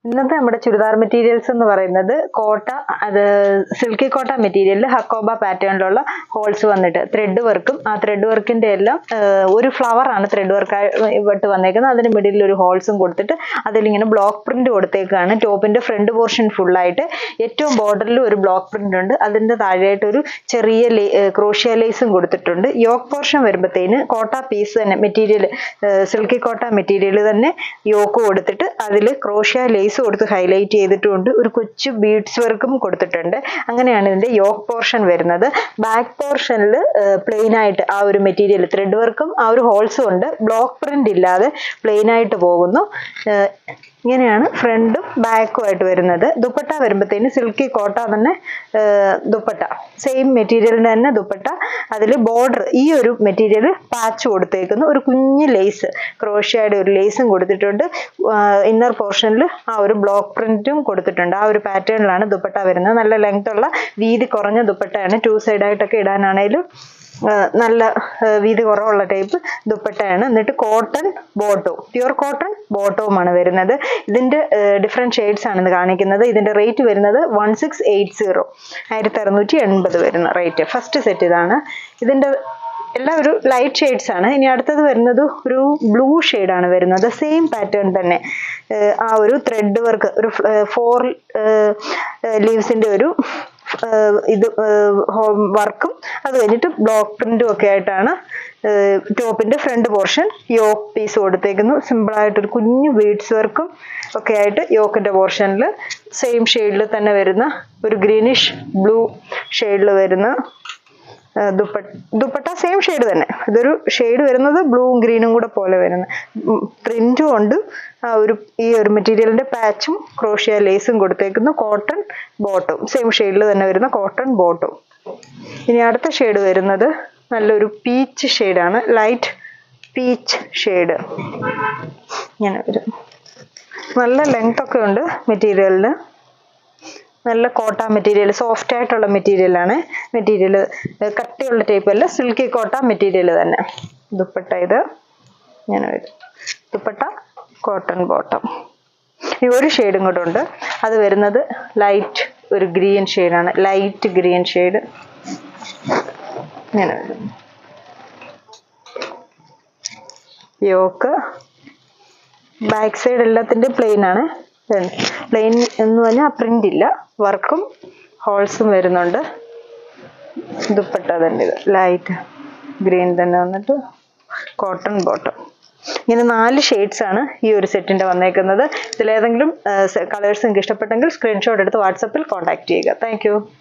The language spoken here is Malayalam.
ഇന്നത്തെ നമ്മുടെ ചുരിദാർ മെറ്റീരിയൽസ് എന്ന് പറയുന്നത് കോട്ട അത് സിൽക്കി കോട്ട മെറ്റീരിയലിൽ ഹക്കോബ പാറ്റേണിലുള്ള ഹോൾസ് വന്നിട്ട് ത്രെഡ് വർക്കും ആ ത്രെഡ് വർക്കിന്റെ എല്ലാം ആ, ഒരു ഫ്ലവർ ആണ് ത്രെഡ് വർക്ക് ഇട്ട് വന്നേക്കുന്നത് അതിന് മിഡിൽ ഒരു ഹോൾസും കൊടുത്തിട്ട് അതിലിങ്ങനെ ബ്ലോക്ക് പ്രിന്റ് കൊടുത്തേക്കാണ് ടോപ്പിന്റെ ഫ്രണ്ട് പോർഷൻ ഫുള്ളായിട്ട് ഏറ്റവും ബോർഡറിൽ ഒരു ബ്ലോക്ക് പ്രിന്റ് ഉണ്ട് അതിന്റെ താഴെയായിട്ട് ഒരു ചെറിയ ക്രോഷ്യ ലേസും കൊടുത്തിട്ടുണ്ട് യോക്ക് പോർഷൻ വരുമ്പോഴത്തേന് കോട്ട പീസ് തന്നെ മെറ്റീരിയൽ സിൽക്കി കോട്ട മെറ്റീരിയൽ തന്നെ യോക്ക് കൊടുത്തിട്ട് അതിൽ ക്രോഷ്യ ലേസ് കൊടുത്ത് ഹൈലൈറ്റ് ചെയ്തിട്ടുണ്ട് ഒരു കൊച്ചു ബീഡ്സ് വർക്കും കൊടുത്തിട്ടുണ്ട് അങ്ങനെയാണ് ഇതിന്റെ യോക്ക് പോർഷൻ വരുന്നത് ബാക്ക് പോർഷനിൽ പ്ലെയിൻ ആയിട്ട് ആ ഒരു മെറ്റീരിയൽ ത്രെഡ് വർക്കും ആ ഒരു ഹോൾസും ഉണ്ട് ബ്ലോക്ക് പ്രിന്റ് ഇല്ലാതെ പ്ലെയിൻ ആയിട്ട് പോകുന്നു ഏർ ഇങ്ങനെയാണ് ഫ്രണ്ടും ബാക്കും ആയിട്ട് വരുന്നത് ദുപ്പട്ട വരുമ്പോഴത്തേന് സിൽക്കി കോട്ട തന്നെ ഏർ ദുപ്പട്ട സെയിം മെറ്റീരിയലിന്റെ തന്നെ ദുപ്പട്ട അതിൽ ബോർഡർ ഈ ഒരു മെറ്റീരിയൽ പാച്ച് കൊടുത്തേക്കുന്നു ഒരു കുഞ്ഞ് ലേസ് ക്രോഷ്യയുടെ ഒരു ലേസും കൊടുത്തിട്ടുണ്ട് ഇന്നർ പോർഷനിൽ ആ ഒരു ബ്ലോക്ക് പ്രിന്റും കൊടുത്തിട്ടുണ്ട് ആ ഒരു പാറ്റേണിലാണ് ദുപ്പട്ട വരുന്നത് നല്ല ലെങ്ത് ഉള്ള വീതി കുറഞ്ഞ ദുപ്പട്ടയാണ് ടു സൈഡായിട്ടൊക്കെ ഇടാനാണേലും ആ, നല്ല ആ, വീതി കുറവുള്ള ടൈപ്പ് ദുപ്പട്ടയാണ് എന്നിട്ട് കോട്ടൺ ബോട്ടോ പ്യുർ കോട്ടൺ ബോട്ടവുമാണ് വരുന്നത് ഇതിന്റെ ഡിഫറെന്റ് ഷെയ്ഡ്സ് ആണ് ഇത് കാണിക്കുന്നത് ഇതിന്റെ റേറ്റ് വരുന്നത് വൺ സിക്സ് എയ്റ്റ് സീറോ ആയിരത്തി അറുന്നൂറ്റി എൺപത് വരുന്ന റേറ്റ് ഫസ്റ്റ് സെറ്റ് ഇതാണ് ഇതിന്റെ എല്ലാം ഒരു ലൈറ്റ് ഷെയ്ഡ്സ് ആണ് ഇനി അടുത്തത് വരുന്നത് ഒരു ബ്ലൂ ആണ് വരുന്നത് സെയിം പാറ്റേൺ തന്നെ ഏർ ആ ഒരു ത്രെഡ് വർക്ക് ഒരു ഫോർ ലീവ്സിന്റെ ഒരു ഏർ ഇത് വർക്കും അത് കഴിഞ്ഞിട്ട് ബ്ലോക്ക് പ്രിന്റും ഒക്കെ ആയിട്ടാണ് ടോപ്പിന്റെ ഫ്രണ്ട് പോർഷൻ യോക്ക് പീസ് കൊടുത്തേക്കുന്നു സിമ്പിൾ ആയിട്ട് ഒരു കുഞ്ഞു ബീഡ്സ് വർക്കും ഒക്കെ ആയിട്ട് യോക്കിന്റെ പോർഷനിൽ സെയിം ഷെയ്ഡിൽ തന്നെ വരുന്ന ഒരു ഗ്രീനിഷ് ബ്ലൂ ഷെയ്ഡിൽ വരുന്ന ആ, ദുപ്പട്ട ദുപ്പട്ട സെയിം ഷെയ്ഡ് തന്നെ ഇതൊരു ഷെയ്ഡ് വരുന്നത് ബ്ലൂവും ഗ്രീനും കൂടെ പോലെ വരുന്ന പ്രിന്റും ഉണ്ട് ആ ഒരു ഈ ഒരു മെറ്റീരിയലിന്റെ പാച്ചും ക്രോഷ്യ ലേസും കൊടുത്തേക്കുന്നു കോട്ടൺ ബോട്ടും സെയിം ഷെയ്ഡിൽ തന്നെ വരുന്ന കോട്ടൺ ബോട്ടും ഇനി അടുത്ത ഷെയ്ഡ് വരുന്നത് നല്ലൊരു പീച്ച് ഷെയ്ഡാണ് ലൈറ്റ് പീച്ച് ഷെയ്ഡ് ഇങ്ങനെ വരും നല്ല ലെങ്ത് ഒക്കെ ഉണ്ട് മെറ്റീരിയലിന് നല്ല കോട്ട മെറ്റീരിയൽ സോഫ്റ്റ് ആയിട്ടുള്ള മെറ്റീരിയൽ ആണ് മെറ്റീരിയൽ കട്ടിയുള്ള ടൈപ്പ് അല്ല സിൽക്കി കോട്ട മെറ്റീരിയൽ തന്നെ ദുപ്പട്ട ഇത് ഇങ്ങനെ വരും ദുപ്പട്ട കോട്ടൺ ബോട്ടം ഈ ഒരു ഷെയ്ഡും കൂടെ ഉണ്ട് അത് വരുന്നത് ലൈറ്റ് ഒരു ഗ്രീൻ ഷെയ്ഡാണ് ലൈറ്റ് ഗ്രീൻ ഷെയ്ഡ് ഇങ്ങനെ വരും യോക്ക് ബാക്ക് സൈഡ് എല്ലാത്തിൻ്റെയും പ്ലെയിൻ ആണ് പ്ലെയിൻ എന്ന് പറഞ്ഞാൽ പ്രിന്റ് ഇല്ല വർക്കും ഹോൾസും വരുന്നുണ്ട് ദുപ്പട്ട തന്നെ ഇത് ലൈറ്റ് ഗ്രീൻ തന്നെ വന്നിട്ട് കോട്ടൺ ബോട്ടം ഇങ്ങനെ നാല് ഷെയ്ഡ്സ് ആണ് ഈ ഒരു സെറ്റിന്റെ വന്നേക്കുന്നത് ഇതിലേതെങ്കിലും കളേഴ്സ് നിങ്ങൾക്ക് ഇഷ്ടപ്പെട്ടെങ്കിൽ സ്ക്രീൻഷോട്ട് എടുത്ത് വാട്സപ്പിൽ കോൺടാക്ട് ചെയ്യുക താങ്ക്